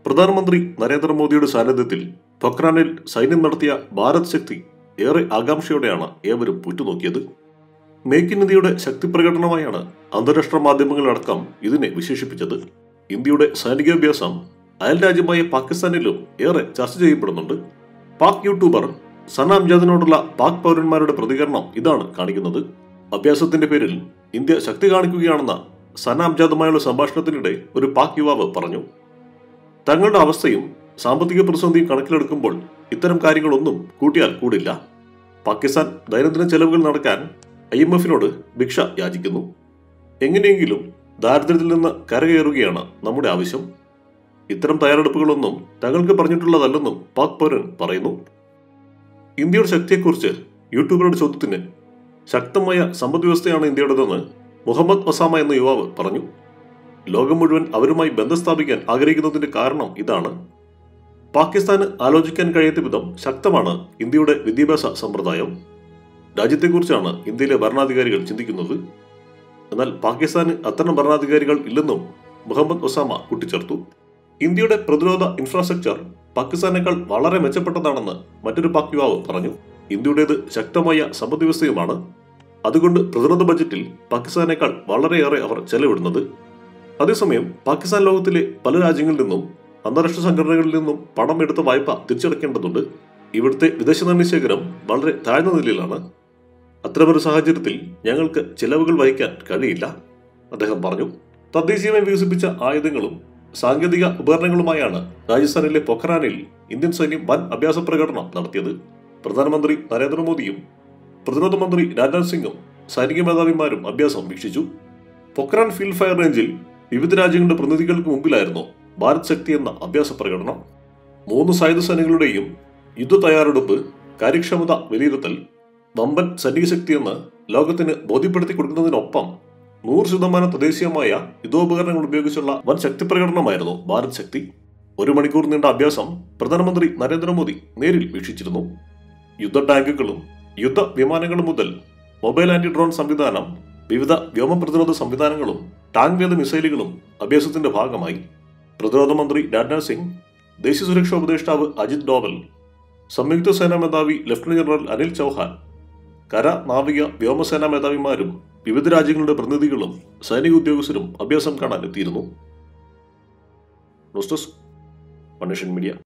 പ്രധാനമന്ത്രി നരേന്ദ്രമോദിയുടെ സാന്നിധ്യത്തിൽ പൊഖ്രാനിൽ സൈന്യം നടത്തിയ ഭാരത് ശക്തി ഏറെ ആകാംക്ഷയോടെയാണ് ഏവരും ഉറ്റുനോക്കിയത് മേക്ക് ഇൻ ഇന്ത്യയുടെ ശക്തി പ്രകടനമായാണ് അന്താരാഷ്ട്ര മാധ്യമങ്ങളടക്കം ഇതിനെ വിശേഷിപ്പിച്ചത് ഇന്ത്യയുടെ സൈനികാഭ്യാസം അയൽ രാജ്യമായ പാകിസ്ഥാനിലും ഏറെ ചർച്ച ചെയ്യപ്പെടുന്നുണ്ട് പാക് യൂട്യൂബർ സന അംജാദിനോടുള്ള പാക് പൗരന്മാരുടെ പ്രതികരണം ഇതാണ് കാണിക്കുന്നത് അഭ്യാസത്തിന്റെ പേരിൽ ഇന്ത്യ ശക്തി കാണിക്കുകയാണെന്ന സന അംജാദുമായുള്ള സംഭാഷണത്തിനിടെ ഒരു പാക് യുവാവ് പറഞ്ഞു തങ്ങളുടെ അവസ്ഥയും സാമ്പത്തിക പ്രതിസന്ധിയും കണക്കിലെടുക്കുമ്പോൾ ഇത്തരം കാര്യങ്ങളൊന്നും കൂട്ടിയാൽ കൂടില്ല പാകിസ്ഥാൻ ദൈനംദിന ചെലവുകൾ നടക്കാൻ ഐ എം എഫിനോട് ഭിക്ഷ യാചിക്കുന്നു എങ്ങനെയെങ്കിലും ദാരിദ്ര്യത്തിൽ നിന്ന് കരകയറുകയാണ് നമ്മുടെ ആവശ്യം ഇത്തരം തയ്യാറെടുപ്പുകളൊന്നും തങ്ങൾക്ക് പറഞ്ഞിട്ടുള്ളതല്ലെന്നും പാക് പൗരൻ പറയുന്നു ഇന്ത്യയുടെ ശക്തിയെക്കുറിച്ച് യൂട്യൂബറുടെ ചോദ്യത്തിന് ശക്തമായ സമ്പദ് വ്യവസ്ഥയാണ് ഇന്ത്യയുടേതെന്ന് മുഹമ്മദ് ഒസാമ എന്ന യുവാവ് പറഞ്ഞു ലോകം മുഴുവൻ അവരുമായി ബന്ധം സ്ഥാപിക്കാൻ ആഗ്രഹിക്കുന്നതിന്റെ കാരണം ഇതാണ് പാകിസ്ഥാന് ആലോചിക്കാൻ കഴിയാത്ത വിധം ശക്തമാണ് ഇന്ത്യയുടെ വിദ്യാഭ്യാസ സമ്പ്രദായം രാജ്യത്തെക്കുറിച്ചാണ് ഇന്ത്യയിലെ ഭരണാധികാരികൾ ചിന്തിക്കുന്നത് എന്നാൽ പാകിസ്ഥാന് അത്തരം ഭരണാധികാരികൾ ഇല്ലെന്നും മുഹമ്മദ് ഒസാമ കൂട്ടിച്ചേർത്തു ഇന്ത്യയുടെ പ്രതിരോധ ഇൻഫ്രാസ്ട്രക്ചർ പാകിസ്ഥാനേക്കാൾ വളരെ മെച്ചപ്പെട്ടതാണെന്ന് മറ്റൊരു പാക് യുവാവ് പറഞ്ഞു ഇന്ത്യയുടേത് ശക്തമായ സമ്പദ് വ്യവസ്ഥയുമാണ് അതുകൊണ്ട് പ്രതിരോധ ബജറ്റിൽ പാകിസ്ഥാനേക്കാൾ വളരെയേറെ അവർ ചെലവിടുന്നത് അതേസമയം പാകിസ്ഥാൻ ലോകത്തിലെ പല രാജ്യങ്ങളിൽ നിന്നും അന്താരാഷ്ട്ര സംഘടനകളിൽ നിന്നും പണം എടുത്ത വായ്പ തിരിച്ചടക്കേണ്ടതുണ്ട് ഇവിടുത്തെ വിദേശ നാണ്യശേഖരം വളരെ താഴ്ന്ന നിലയിലാണ് അത്തരമൊരു സാഹചര്യത്തിൽ ഞങ്ങൾക്ക് ചെലവുകൾ വഹിക്കാൻ കഴിയില്ല അദ്ദേഹം പറഞ്ഞു തദ്ദേശീയമായി വികസിപ്പിച്ച ആയുധങ്ങളും സാങ്കേതിക ഉപകരണങ്ങളുമായാണ് രാജസ്ഥാനിലെ പൊഖ്രാനിൽ ഇന്ത്യൻ സൈന്യം വൻ അഭ്യാസ പ്രകടനം നടത്തിയത് പ്രധാനമന്ത്രി നരേന്ദ്രമോദിയും പ്രതിരോധ മന്ത്രി രാജ്നാഥ് സിംഗും സൈനിക മേധാവിമാരും അഭ്യാസം വീക്ഷിച്ചു പൊഖ്രാൻ ഫീൽഡ് ഫയർ റേഞ്ചിൽ വിവിധ രാജ്യങ്ങളുടെ പ്രതിനിധികൾക്ക് മുമ്പിലായിരുന്നു ഭാരത് ശക്തി എന്ന അഭ്യാസ പ്രകടനം മൂന്ന് സായുധ സേനകളുടെയും യുദ്ധ തയ്യാറെടുപ്പ് കാര്യക്ഷമത വിലയിരുത്തൽ വമ്പൻ സൈനിക ശക്തിയെന്ന് ലോകത്തിന് ബോധ്യപ്പെടുത്തി കൊടുക്കുന്നതിനൊപ്പം നൂറ് ശതമാനം തദ്ദേശീയമായ യുദ്ധോപകരണങ്ങൾ ഉപയോഗിച്ചുള്ള വൻ ശക്തി പ്രകടനമായിരുന്നു ഭാരത് ശക്തി ഒരു മണിക്കൂർ നീണ്ട അഭ്യാസം പ്രധാനമന്ത്രി നരേന്ദ്രമോദി നേരിൽ വീക്ഷിച്ചിരുന്നു യുദ്ധ ടാങ്കുകളും യുദ്ധ വിമാനങ്ങളും മുതൽ മൊബൈൽ ആന്റി ഡ്രോൺ സംവിധാനം വിവിധ വ്യോമ പ്രതിരോധ സംവിധാനങ്ങളും ടാങ്ക് വേദ മിസൈലുകളും അഭ്യാസത്തിന്റെ ഭാഗമായി പ്രതിരോധ മന്ത്രി രാജ്നാഥ് സിംഗ് ദേശീയ സുരക്ഷാ ഉപദേഷ്ടാവ് അജിത് ഡോവൽ സംയുക്ത സേനാ മേധാവി ലഫ്റ്റനന്റ് ജനറൽ അനിൽ ചൗഹാൻ കര നാവിക വ്യോമസേനാ മേധാവിമാരും വിവിധ രാജ്യങ്ങളുടെ പ്രതിനിധികളും സൈനിക ഉദ്യോഗസ്ഥരും അഭ്യാസം കാണാൻ എത്തിയിരുന്നു ന്യൂസ് ഡെസ്ക് മനുഷ്യൻ മീഡിയ